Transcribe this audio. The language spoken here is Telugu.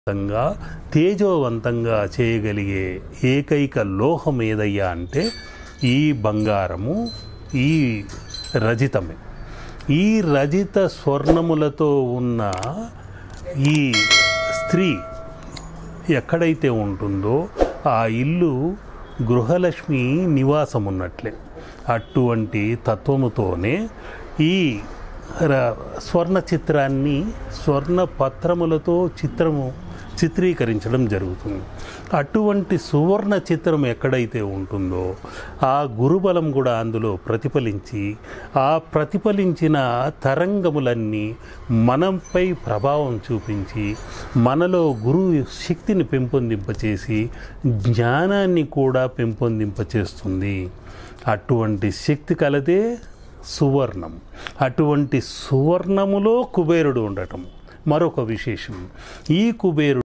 గా తేజోవంతంగా చేయగలిగే ఏకైక లోహం ఏదయ్యా అంటే ఈ బంగారము ఈ రజితమే ఈ రజిత స్వర్ణములతో ఉన్న ఈ స్త్రీ ఎక్కడైతే ఉంటుందో ఆ ఇల్లు గృహలక్ష్మి నివాసం ఉన్నట్లే అటువంటి తత్వముతోనే ఈ ర- స్వర్ణ చిత్రాన్ని స్వర్ణ పత్రములతో చిత్రము చిత్రీకరించడం జరుగుతుంది అటువంటి సువర్ణ చిత్రం ఎక్కడైతే ఉంటుందో ఆ గురుబలం కూడా అందులో ప్రతిఫలించి ఆ ప్రతిఫలించిన తరంగములన్నీ మనంపై ప్రభావం చూపించి మనలో గురువు శక్తిని పెంపొందింపచేసి జ్ఞానాన్ని కూడా పెంపొందింపచేస్తుంది అటువంటి శక్తి కలదే సువర్ణం అటువంటి సువర్ణములో కుబేరుడు ఉండటం మరొక విశేషం ఈ కుబేరుడు